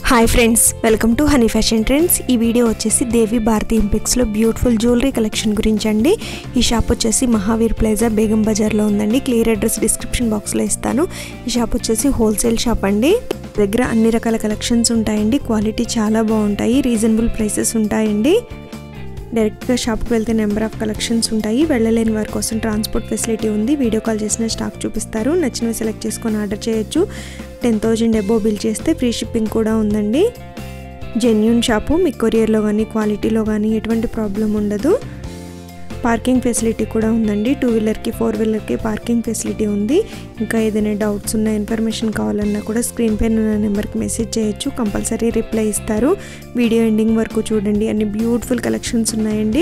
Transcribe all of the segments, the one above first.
hi friends welcome to Honey Fashion Trends ఈ video వచ్చేసి దేవి భారతి ఇంపెక్స్లో బ్యూటిఫుల్ జ్యువెలరీ కలెక్షన్ గురించి అండి ఈ షాప్ వచ్చేసి మహావీర్ ప్లాజా బేగం బజార్లో ఉందండి క్లియర్ అడ్రస్ డిస్క్రిప్షన్ బాక్స్లో ఇస్తాను ఈ షాప్ వచ్చేసి హోల్సేల్ షాప్ అండి దగ్గర అన్ని రకాల కలెక్షన్స్ ఉంటాయండి క్వాలిటీ చాలా బాగుంటాయి రీజనబుల్ ప్రైసెస్ ఉంటాయండి డైరెక్ట్గా షాప్కి వెళ్తే నెంబర్ ఆఫ్ కలెక్షన్స్ ఉంటాయి వెళ్ళలేని వారి కోసం ట్రాన్స్పోర్ట్ ఫెసిలిటీ ఉంది వీడియో కాల్ చేసిన స్టాక్ చూపిస్తారు నచ్చినవి సెలెక్ట్ చేసుకొని ఆర్డర్ చేయొచ్చు టెన్ థౌజండ్ అబో బిల్ చేస్తే ఫ్రీ షిప్పింగ్ కూడా ఉందండి జెన్యున్ షాపు మీ కొరియర్లో కానీ క్వాలిటీలో కానీ ఎటువంటి ప్రాబ్లం ఉండదు పార్కింగ్ ఫెసిలిటీ కూడా ఉందండి టూ వీలర్కి ఫోర్ వీలర్కి పార్కింగ్ ఫెసిలిటీ ఉంది ఇంకా ఏదైనా డౌట్స్ ఉన్న ఇన్ఫర్మేషన్ కావాలన్నా కూడా స్క్రీన్ పైన ఉన్న నెంబర్కి మెసేజ్ చేయొచ్చు కంపల్సరీ రిప్లై ఇస్తారు వీడియో ఎండింగ్ వరకు చూడండి అన్ని బ్యూటిఫుల్ కలెక్షన్స్ ఉన్నాయండి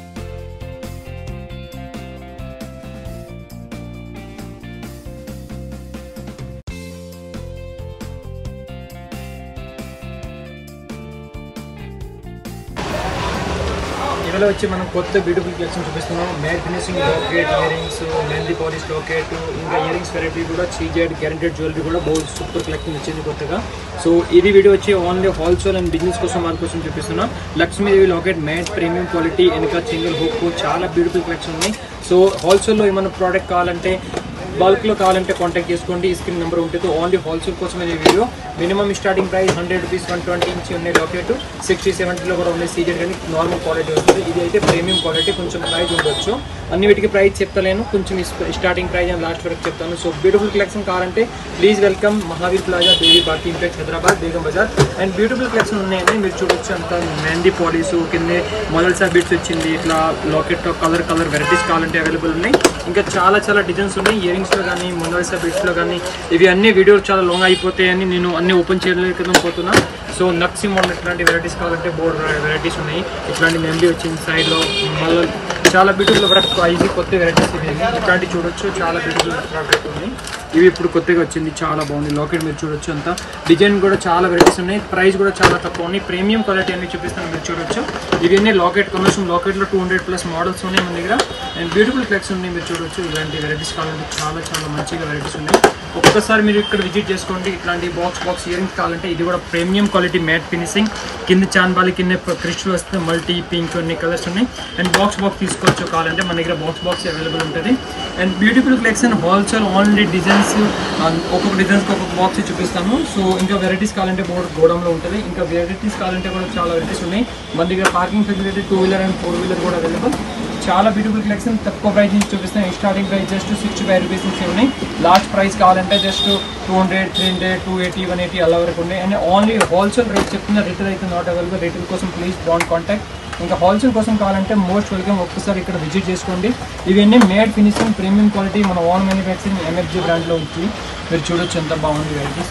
ఇవాళ వచ్చి మనం కొత్త బ్యూటిఫుల్ కలెక్షన్ చూపిస్తున్నాం matte finishing locket earrings mehndi polish locket ఇంకా ఇయరింగ్స్ వెరైటీ కూడా సీజెడ్ గ్యారంటెడ్ జ్యువెలరీ కూడా బౌల్ సూపర్ కలెక్షన్ వచ్చింది కొత్తగా సో ఇది వీడియో వచ్చి ఓన్లీ హోల్సేల్ అండ్ బిజినెస్ కోసం వాళ్ళ కోసం చూపిస్తున్నాం Lakshmidevi locket matte premium quality వెనుక సింగిల్ హుక్ చాలా బ్యూటిఫుల్ కలెక్షన్ ఉన్నాయి సో హోల్సేల్లో ఏమైనా ప్రోడక్ట్ కావాలంటే బల్క్లో కావాలంటే కాంటాక్ట్ చేసుకోండి ఈ స్క్రీన్ నెంబర్ ఉంటుంది ఓన్లీ హోల్సేల్ కోసం ఈ video minimum starting price hundred rupees one twenty inch ఉన్నాయి లాకెట్ సిక్స్టీ సెవెంటీలో కూడా ఉన్నాయి సీజన్ కానీ నార్మల్ క్వాలిటీ వస్తుంది ఇది అయితే ప్రీమియం క్వాలిటీ కొంచెం ప్రైస్ ఉండొచ్చు అన్ని వీటికి ప్రైస్ చెప్తలేను కొంచెం స్టార్టింగ్ ప్రైస్ అని లాస్ట్ వరకు చెప్తాను సో బ్యూటిఫుల్ కలెక్షన్ కావాలంటే please welcome Mahavir Plaza Devi Bharati Impex Hyderabad Begum Bazar and beautiful collection ఉన్నాయండి మీరు చూడొచ్చు అంత మెహందీ పాలిస్ కింద మొదల్సా బిట్స్ వచ్చింది ఇట్లా లాకెట్ కలర్ కలర్ వెరైటీస్ కావాలంటే అవైలబుల్ ఉన్నాయి ఇంకా చాలా చాలా డిజైన్స్ ఉన్నాయి ఇయరింగ్స్లో కానీ మొదల్సా బిట్స్లో కానీ ఇవి అన్ని వీడియోలు చాలా లాంగ్ అయిపోతాయని నేను అన్ని ఓపెన్ చేయలేకపోతున్నా సో నక్సి మోడల్ ఇట్లాంటి వెరైటీస్ కావాలంటే బోర్డ్ వెరైటీస్ ఉన్నాయి ఇట్లాంటి మెహందీ వచ్చింది సైడ్లో మళ్ళీ చాలా బ్యూటిఫుల్ వర్క్ ఇది కొత్త వెరైటీస్ ఇవి ఇట్లాంటి చూడొచ్చు చాలా బ్యూటిఫుల్ ప్రోడక్ట్ ఉంది ఇవి ఇప్పుడు కొత్తగా వచ్చింది చాలా బాగుంది లాకెట్ మీరు చూడొచ్చు అంతా డిజైన్ కూడా చాలా వెరైటీస్ ఉన్నాయి ప్రైస్ కూడా చాలా తక్కువ ఉన్నాయి ప్రీమియం క్వాలిటీ అన్ని చూపిస్తాను మీరు చూడొచ్చు ఇవన్నీ లాకెట్ కొనవచ్చు లాకెట్లో టూ హండ్రెడ్ ప్లస్ మోడల్స్ ఉన్నాయి మన దగ్గర అండ్ బ్యూటిఫుల్ కలెక్షన్ ఉన్నాయి మీరు చూడొచ్చు ఇలాంటి వెరైటీస్ కావాలంటే చాలా చాలా మంచిగా వెరైటీస్ ఉన్నాయి ఒక్కసారి మీరు ఇక్కడ విజిట్ చేసుకోండి ఇట్లాంటి బాక్స్ బాక్స్ ఇయరింగ్స్ కావాలంటే ఇది కూడా ప్రీమియం క్వాలిటీ మ్యాట్ ఫినిషింగ్ కింద చాన్బాలి కింద క్రిస్టల్ వస్తుంది మల్టీ పింక్ అన్ని కలర్స్ ఉన్నాయి అండ్ బాక్స్ బాక్స్ తీసుకోవచ్చు కావాలంటే మన దగ్గర బాక్స్ బాక్స్ అవైలబుల్ ఉంటుంది and beautiful collection wholesale only designs ఒక్కొక్క డిజైన్స్కి ఒక్కొక్క బాక్స్ చూపిస్తాము సో ఇంకా వెరైటీస్ కావాలంటే బోర్డు గోడంలో ఉంటుంది ఇంకా వెరైటీస్ కావాలంటే కూడా చాలా వెరైటీస్ ఉన్నాయి మన దగ్గర parking facility two wheeler and four wheeler కూడా అవైలబుల్ చాలా బ్యూటిఫుల్ కలెక్షన్ తక్కువ ప్రైస్ నుంచి చూపిస్తాను starting price just sixty five rupees నుంచి ఉన్నాయి లాస్ట్ ప్రైస్ కావాలంటే just two hundred three hundred two eighty one eighty అలా వరకు ఉన్నాయి అండ్ ఓన్లీ హోల్సేల్ రేట్ చెప్తున్న రిటైల్ అయితే నాట్ అవైలబుల్ రిటైల్ కోసం ప్లీజ్ డోంట్ కాంటాక్ట్ ఇంకా హోల్సేల్ కోసం కావాలంటే మోస్ట్ వెల్కమ్ ఒక్కసారి ఇక్కడ విజిట్ చేసుకోండి ఇవన్నీ మేడ్ ఫినిషింగ్ ప్రీమియం క్వాలిటీ మన ఓన్ మ్యానుఫ్యాక్చరింగ్ ఎంఎఫ్జీ బ్రాండ్లో ఉంది మీరు చూడొచ్చు ఎంత బాగుంది వెరైటీస్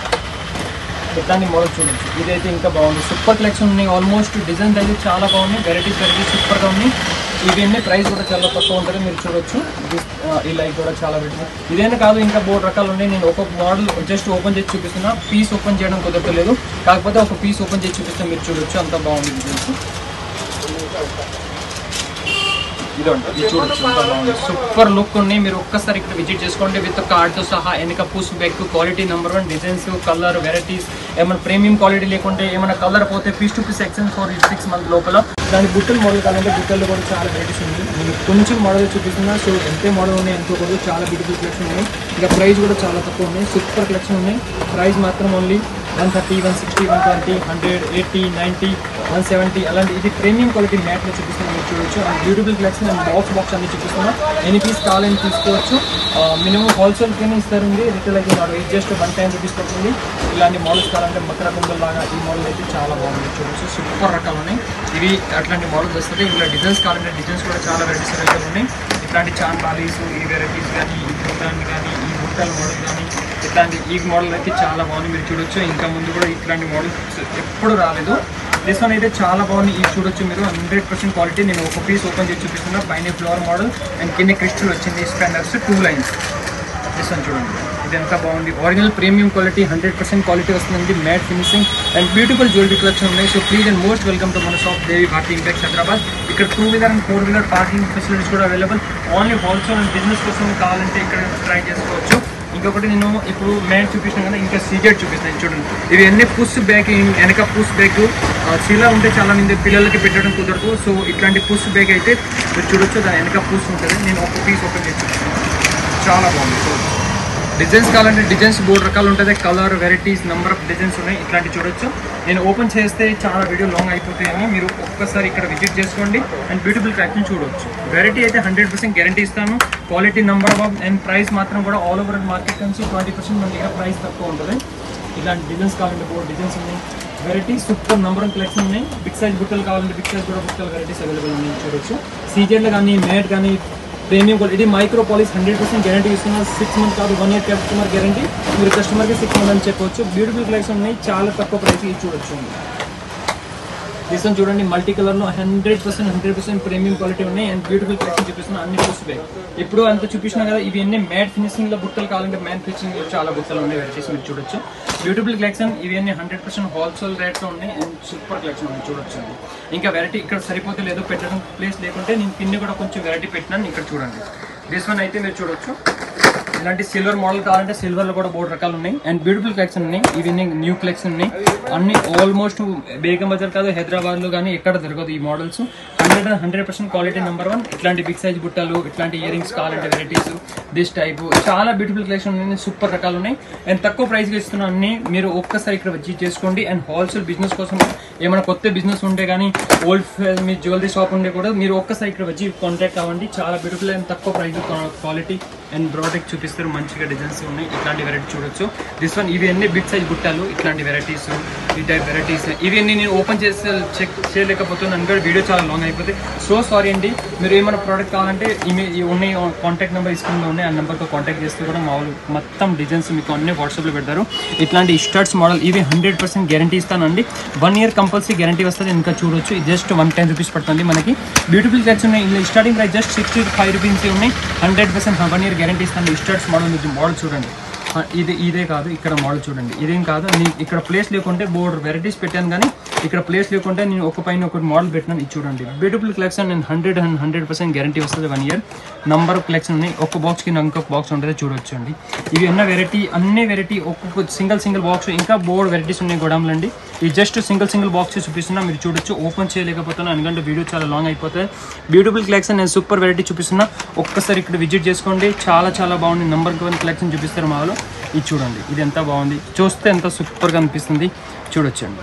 ఇట్లాంటి మోడల్ చూడొచ్చు ఇదైతే ఇంకా బాగుంది సూపర్ కలెక్షన్ ఉన్నాయి ఆల్మోస్ట్ డిజైన్స్ అయితే చాలా బాగున్నాయి వెరైటీస్ వెరైటీస్ సూపర్గా ఉన్నాయి ఇవన్నీ ప్రైస్ కూడా చాలా తక్కువ ఉంటుంది మీరు చూడొచ్చు ఇది ఆ, ఈ లైక్ కూడా చాలా పెట్టి ఇదేనా కాదు ఇంకా మూడు రకాలు ఉన్నాయి నేను ఒక మోడల్ జస్ట్ ఓపెన్ చేసి చూపిస్తున్నా పీస్ ఓపెన్ చేయడం కుదరలేదు కాకపోతే ఒక పీస్ ఓపెన్ చేసి చూపిస్తే మీరు చూడొచ్చు అంత బాగుంది డిజైన్స్ ఇదండి ఇది చూడొచ్చు ఎంత బాగుంది సూపర్ లుక్ ఉన్నాయి మీరు ఒక్కసారి ఇక్కడ విజిట్ చేసుకోండి విత్ కార్డ్తో సహా వెనక పూస్ back quality number one designs colour varieties ఏమైనా ప్రీమియం క్వాలిటీ లేకుంటే ఏమైనా కలర్ పోతే పీస్ టు పీస్ ఎక్సెన్ ఫోర్ సిక్స్ మంత్ లోపల దాని బుట్టలు మోడల్ కావాలంటే బుట్టల్లో కూడా చాలా వెరైటీస్ ఉంది నేను కొంచెం మోడల్ చూపిస్తున్నా సో ఎంతే మోడల్ ఉన్నాయి ఎంతో కూడా చాలా బ్యూటిఫుల్ కలెక్షన్ ఉన్నాయి ఇంకా ప్రైస్ కూడా చాలా తక్కువ ఉన్నాయి సూపర్ కలెక్షన్ ఉన్నాయి ప్రైస్ మాత్రం only one thirty one sixty one twenty hundred eighty ninety one seventy అలాంటి ఇది ప్రీమియం క్వాలిటీ మ్యాట్లో చూపిస్తున్నాం మీరు చూడొచ్చు and beautiful collection and box box అన్ని చూపిస్తున్నాం ఎనీ పీస్ కావాలని తీసుకోవచ్చు మినిమం హోల్సేల్ కింద ఇస్తారండి రిటైల్ అయితే కాదు ఇది జస్ట్ వన్ టైం రూపీస్ పడుతుంది ఇలాంటి మోడల్స్ కావాలంటే మకర కుండల్ లాగా ఈ మోడల్ అయితే చాలా బాగుంది చూడొచ్చు సూపర్ రకాలు ఉన్నాయి ఇవి అట్లాంటి మోడల్స్ వస్తుంది ఇలా డిజైన్స్ కావాలంటే డిజైన్స్ కూడా చాలా వెరైటీస్ అవైలబుల్ ఉన్నాయి ఇట్లాంటి చాన్ బాలీస్ ఈ వెరైటీస్ కానీ ఈ బుట్టాన్ని కానీ ఈ బుట్టల మోడల్ కానీ ఇట్లాంటి ఈ మోడల్ అయితే చాలా బాగుంది మీరు చూడొచ్చు ఇంకా ముందు కూడా ఇట్లాంటి మోడల్స్ ఎప్పుడు రాలేదు దిస్ వన్ అయితే చాలా బాగుంది ఇది చూడొచ్చు మీరు హండ్రెడ్ పర్సెంట్ క్వాలిటీ నేను ఒక పీస్ ఓపెన్ చేసి చూపిస్తున్నా పైన ఫ్లవర్ మోడల్ అండ్ కింద క్రిస్టల్ వచ్చింది స్పెండర్స్ టూ లైన్స్ దిస్ వన్ చూడండి ఇది ఎంత బాగుంది original premium quality hundred percent quality వస్తుంది matte finishing and beautiful jewellery collection ఉన్నాయి so please and most welcome to మన షాప్ దేవి భారతి ఇంపెక్స్ హైదరాబాద్ ఇక్కడ two wheeler and four wheeler parking facilities కూడా available only wholesale and business కోసం కావాలంటే ఇక్కడ try చేసుకోవచ్చు ఇంకా ఇంకొకటి నేను ఇప్పుడు మ్యాట్ చూపించిన కదా ఇంకా సీజెడ్ చూపిస్తాను చూడండి ఇవి అన్ని పుష్ బ్యాగ్ వెనక పుష్ బ్యాగ్ చీలా ఉంటే చాలా మంది పిల్లలకి పెట్టడం కుదరదు సో ఇట్లాంటి పుష్ బ్యాగ్ అయితే మీరు చూడొచ్చు దాని వెనక పుష్ ఉంటుంది నేను ఒక పీస్ ఓపెన్ చేసి చూపిస్తాను చాలా బాగుంది సో డిజైన్స్ కావాలంటే డిజైన్స్ మూడు రకాలు ఉంటుంది colour varieties number of designs ఉన్నాయి ఇట్లాంటి చూడొచ్చు నేను ఓపెన్ చేస్తే చాలా వీడియో లాంగ్ అయిపోతాయని మీరు ఒక్కసారి ఇక్కడ విజిట్ చేసుకోండి అండ్ బ్యూటిఫుల్ ప్యాకింగ్ చూడొచ్చు వెరైటీ అయితే హండ్రెడ్ పర్సెంట్ గ్యారంటీ ఇస్తాను quality number of and price మాత్రం కూడా ఆల్ ఓవర్ మార్కెట్ నుంచి ట్వంటీ పర్సెంట్ మన దగ్గర ప్రైస్ తక్కువ ఉంటుంది ఇలాంటి డిజైన్స్ కావాలంటే బోర్డు డిజైన్స్ ఉన్నాయి వెరైటీస్ సూపర్ నంబర్ కలెక్షన్ ఉన్నాయి బిగ్ సైజ్ బుట్టలు కావాలంటే బిగ్ సైజ్ కూడా బుట్టలు వెరైటీస్ అవైలబుల్ ఉన్నాయి చూడొచ్చు సీజెడ్లు కానీ మ్యాట్ కానీ ప్రీమియం క్వాలిటీ ఇది micro polish hundred percent guarantee ఇస్తున్నారు సిక్స్ మంత్ కాదు వన్ ఇయర్ కస్టమర్ గ్యారంటీ మీరు కస్టమర్కి సిక్స్ మంత్ అని చెప్పవచ్చు బ్యూటిఫుల్ కలెక్షన్ ఉన్నాయి చాలా తక్కువ ప్రైస్ ఇది చూడొచ్చు డిజైన్ చూడండి మల్టీ కలర్ లో hundred percent hundred percent premium quality ఉన్నాయి అండ్ బ్యూటిఫుల్ కలెక్షన్ చూపిస్తున్నా అన్ని చూసిపోయి ఇప్పుడు అంత చూపించినా కదా ఇవి అన్ని మ్యాట్ ఫినిషింగ్ లో బుట్టలు కావాలంటే మ్యాట్ ఫినిషింగ్ లో చాలా బుట్టలు ఉన్నాయి వెరైటీస్ మీరు చూడొచ్చు బ్యూటిఫుల్ కలెక్షన్ ఇవి అన్ని హండ్రెడ్ పర్సెంట్ హోల్సేల్ రేట్ లో ఉన్నాయి అండ్ సూపర్ కలెక్షన్ ఉంది చూడొచ్చు ఇంకా వెరైటీ ఇక్కడ సరిపోతే లేదో పెట్టడం ప్లేస్ లేకుంటే నేను కింద కూడా కొంచెం వెరైటీ పెట్టినాను ఇక్కడ చూడండి దిస్ వన్ అయితే మీరు చూడొచ్చు ఇలాంటి సిల్వర్ మోడల్ కావాలంటే సిల్వర్ లో కూడా మూడు రకాలు ఉన్నాయి అండ్ బ్యూటిఫుల్ కలెక్షన్ ఉన్నాయి ఇవన్నీ న్యూ కలెక్షన్ ఉన్నాయి అన్ని ఆల్మోస్ట్ బేగం బజార్ కాదు హైదరాబాద్ లో కానీ ఎక్కడ దొరకదు ఈ models hundred and hundred percent quality number one ఇట్లాంటి బిగ్ సైజ్ బుట్టలు ఇట్లాంటి ఇయర్ రింగ్స్ కావాలంటే వెరైటీస్ దిస్ టైప్ చాలా బ్యూటిఫుల్ కలెక్షన్ ఉన్నాయి సూపర్ రకాలు ఉన్నాయి అండ్ తక్కువ ప్రైస్ కి ఇస్తున్న అన్ని మీరు ఒక్కసారి ఇక్కడ విజిట్ చేసుకోండి అండ్ హోల్సేల్ బిజినెస్ కోసం ఏమైనా కొత్త బిజినెస్ ఉంటే కానీ ఓల్డ్ మీ జ్యువెలరీ షాప్ ఉండే కూడా మీరు ఒక్కసారి ఇక్కడ వచ్చి కాంటాక్ట్ అవ్వండి చాలా బ్యూటిఫుల్ అండ్ తక్కువ ప్రైస్ క్వాలిటీ అండ్ ప్రోడక్ట్ చూపిస్తారు మంచిగా డిజైన్స్ ఉన్నాయి ఇట్లాంటి వెరైటీ చూడొచ్చు దిస్ వన్ ఇవి అన్ని బిగ్ సైజ్ బుట్టాలు ఇట్లాంటి వెరైటీస్ ఈ టైప్ వెరైటీస్ ఇవి అన్ని నేను ఓపెన్ చేసి చెక్ చేయలేకపోతున్నాను అనుకో వీడియో చాలా లాంగ్ అయిపోతే సో సారీ అండి మీరు ఏమైనా ప్రోడక్ట్ కావాలంటే ఇమే ఈ ఉన్నాయి కాంటాక్ట్ నెంబర్ స్క్రీన్లో ఉన్నాయి ఆ నెంబర్తో కాంటాక్ట్ చేస్తే కూడా మామూలు మొత్తం డిజైన్స్ మీకు అన్ని వాట్సాప్లో పెడతారు ఇట్లాంటి స్టర్ట్స్ మోడల్ ఇవి హండ్రెడ్ పర్సెంట్ గ్యారంటీ ఇస్తానండి వన్ ఇయర్ కంపల్సరీ గ్యారంటీ వస్తుంది ఇంకా చూడొచ్చు జస్ట్ వన్ టెన్ రూపీస్ పడుతుంది మనకి బ్యూటిఫుల్ కలెక్షన్ ఉన్నాయి ఇలా starting price just sixty five rupees ఉన్నాయి hundred percent one year guarantee ఇస్తాను స్టర్ట్స్ మోడల్ మీకు మోడల్ చూడండి ఆ, ఇది ఇదే కాదు ఇక్కడ మోడల్ చూడండి ఇదేం కాదు నేను ఇక్కడ ప్లేస్ లేకుంటే బోర్డు వెరైటీస్ పెట్టాను కానీ ఇక్కడ ప్లేస్ లేకుంటే నేను ఒక పైన ఒకటి మోడల్ పెట్టినాను ఇది చూడండి బ్యూటిఫుల్ కలెక్షన్ నేను hundred and hundred percent guarantee వస్తుంది one year number of collection ఉన్నాయి ఒక బాక్స్కి ఇంకొక బాక్స్ ఉంటుంది చూడొచ్చు అండి ఇవి అన్న వెరైటీ అన్ని వెరైటీ ఒక్కొక్క సింగిల్ సింగిల్ బాక్స్ ఇంకా బోర్డు వెరైటీస్ ఉన్నాయి గోడాంలో అండి ఈ జస్ట్ సింగిల్ సింగిల్ బాక్స్ చూపిస్తున్నా మీరు చూడొచ్చు ఓపెన్ చేయలేకపోతున్నా ఎందుకంటే వీడియో చాలా లాంగ్ అయిపోతుంది బ్యూటిఫుల్ కలెక్షన్ నేను సూపర్ వెరైటీ చూపిస్తున్నా ఒక్కసారి ఇక్కడ విజిట్ చేసుకోండి చాలా చాలా బాగుంది నెంబర్ వన్ కలెక్షన్ చూపిస్తారు మా వాళ్ళు ఇది చూడండి ఇది ఎంత బాగుంది చూస్తే ఎంత సూపర్గా అనిపిస్తుంది చూడొచ్చండి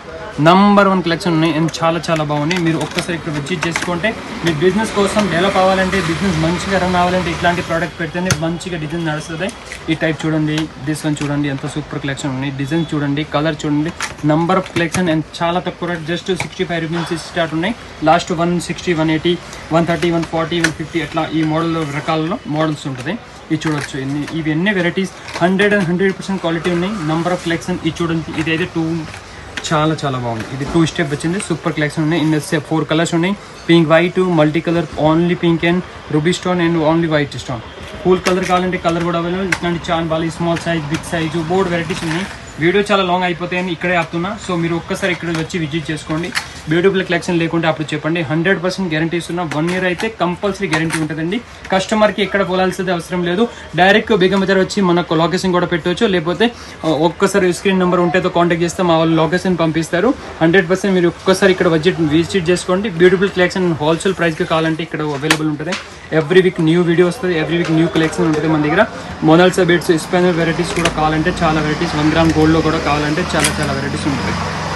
నంబర్ వన్ కలెక్షన్ ఉన్నాయి అండ్ చాలా చాలా బాగున్నాయి మీరు ఒక్కసారి ఇక్కడ విజిట్ చేసుకుంటే మీ బిజినెస్ కోసం డెవలప్ అవ్వాలంటే బిజినెస్ మంచిగా రన్ అవ్వాలంటే ఇట్లాంటి ప్రోడక్ట్ పెడితేనే మంచిగా డిజైన్ నడుస్తుంది ఈ టైప్ చూడండి దిస్ వన్ చూడండి ఎంత సూపర్ కలెక్షన్ ఉన్నాయి డిజైన్ చూడండి కలర్ చూడండి నంబర్ ఆఫ్ కలెక్షన్ అండ్ చాలా తక్కువ rate just sixty five rupees start ఉన్నాయి last one sixty one eighty one thirty one forty one fifty అట్లా ఈ మోడల్ రకాలలో మోడల్స్ ఉంటుంది ఇది చూడొచ్చు ఇన్ని ఇవి ఎన్ని varieties hundred and hundred percent quality ఉన్నాయి నంబర్ ఆఫ్ కలెక్షన్ ఇది చూడండి ఇది అయితే టూ చాలా చాలా బాగుంది ఇది టూ స్టెప్ వచ్చింది సూపర్ కలెక్షన్ ఉన్నాయి ఇన్ ఫోర్ కలర్స్ ఉన్నాయి pink white multi colour only pink and ruby stone and only white stone cool colour కావాలంటే కలర్ కూడా అవైలబుల్ ఇట్లాంటి chandbali small size big size board varieties ఉన్నాయి video చాలా long అయిపోతాయని ఇక్కడే ఆపుతున్నా సో మీరు ఒక్కసారి ఇక్కడ వచ్చి విజిట్ చేసుకోండి బ్యూటిఫుల్ కలెక్షన్ లేకుంటే అప్పుడు చెప్పండి హండ్రెడ్ పర్సెంట్ గ్యారంటీ ఇస్తున్నా వన్ ఇయర్ అయితే కంపల్సరీ గ్యారంటీ ఉంటుందండి కస్టమర్కి ఎక్కడ పోలాల్సింది అవసరం లేదు డైరెక్ట్ బేగం బజార్ వచ్చి మనకు లొకేషన్ కూడా పెట్టవచ్చు లేకపోతే ఆ, ఒక్కసారి స్క్రీన్ నెంబర్ ఉంటే కాంటాక్ట్ చేస్తే మా వాళ్ళు లొకేషన్ పంపిస్తారు హండ్రెడ్ పర్సెంట్ మీరు ఒక్కసారి ఇక్కడ విజిట్ విజిట్ చేసుకోండి బ్యూటిఫుల్ కలెక్షన్ హోల్సేల్ ప్రైస్కి కావాలంటే ఇక్కడ అవైలబుల్ ఉంటుంది ఎవ్రీ వీక్ న్యూ వీడియో వస్తుంది ఎవ్రీ వీక్ న్యూ కలెక్షన్ ఉంటుంది మన దగ్గర మొనల్సా బెడ్స్ స్పెనల్ వెరైటీస్ కూడా కావాలంటే చాలా వెరైటీస్ వన్ గ్రామ్ గోల్డ్లో కూడా కావాలంటే చాలా చాలా వెరైటీస్ ఉంటుంది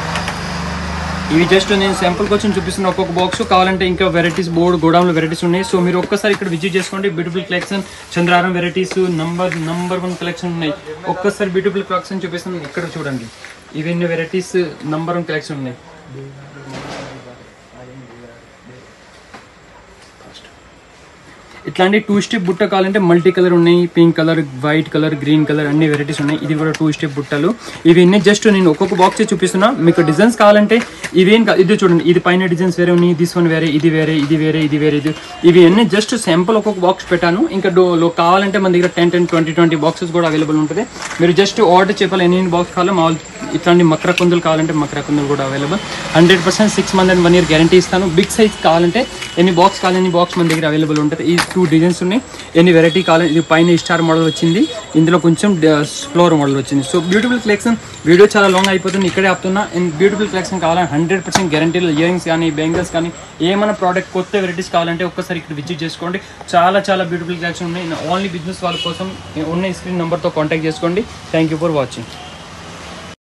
ఇవి జస్ట్ నేను శాంపుల్ కోసం చూపిస్తున్న ఒక్కొక్క బాక్స్ కావాలంటే ఇంకా వెరైటీస్ బోర్డు గోడౌన్లో వెరైటీస్ ఉన్నాయి సో మీరు ఒక్కసారి ఇక్కడ విజిట్ చేసుకోండి బ్యూటిఫుల్ కలెక్షన్ చంద్రారం varieties number number one collection ఉన్నాయి ఒక్కసారి బ్యూటిఫుల్ కలెక్షన్ చూపిస్తున్నాను ఇక్కడ చూడండి ఇవన్నీ వెరైటీస్ నంబర్ వన్ కలెక్షన్ ఉన్నాయి ఇట్లాంటి టూ స్టెప్ బుట్ట కావాలంటే మల్టీ కలర్ ఉన్నాయి pink colour white colour green colour అన్ని వెరైటీస్ ఉన్నాయి ఇది కూడా టూ స్టెప్ బుట్టలు ఇవన్నీ జస్ట్ నేను ఒక్కొక్క బాక్స్ చూపిస్తున్నా మీకు డిజైన్స్ కావాలంటే ఇవేం కాదు ఇది చూడండి ఇది పైన డిజైన్స్ వేరే ఉన్నాయి దిస్ వన్ వేరే ఇది వేరే ఇది వేరే ఇది వేరే ఇది ఇవి అన్ని జస్ట్ శాంపుల్ ఒక్కొక్క బాక్స్ పెట్టాను ఇంకా డో లో కావాలంటే మన దగ్గర ten ten twenty twenty boxes కూడా అవైలబుల్ ఉంటుంది మీరు జస్ట్ ఆర్డర్ చెప్పాలి ఎన్ని బాక్స్ కావాలో మా వాళ్ళు ఇట్లాంటి మకర కుందులు కావాలంటే మకర కుందులు కూడా available hundred percent six month and one year guarantee ఇస్తాను బిగ్ సైజ్ కావాలంటే ఎన్ని బాక్స్ కావాలి ఎన్ని బాక్స్ మన దగ్గర అవైలబుల్ ఉంటుంది ఈ టూ డిజైన్స్ ఉన్నాయి ఎన్ని వెరైటీ కావాలి ఇది పైన స్టార్ మోడల్ వచ్చింది ఇందులో కొంచెం ఫ్లోర్ మోడల్ వచ్చింది సో బ్యూటిఫుల్ కలెక్షన్ వీడియో చాలా లాంగ్ అయిపోతుంది ఇక్కడే ఆపుతున్నా అండ్ బ్యూటిఫుల్ కలెక్షన్ కావాలని హండ్రెడ్ పర్సెంట్ గ్యారంటీలో ఇయరింగ్స్ కానీ బెంగల్స్ కానీ ఏమైనా ప్రోడక్ట్ కొత్త వెరైటీస్ కావాలంటే ఒక్కసారి ఇక్కడ విజిట్ చేసుకోండి చాలా చాలా బ్యూటిఫుల్ కలెక్షన్ ఉన్నాయి ఓన్లీ బిజినెస్ వాళ్ళ కోసం ఉన్న స్క్రీన్ నెంబర్తో కాంటాక్ట్ చేసుకోండి థ్యాంక్ యూ ఫర్ వాచింగ్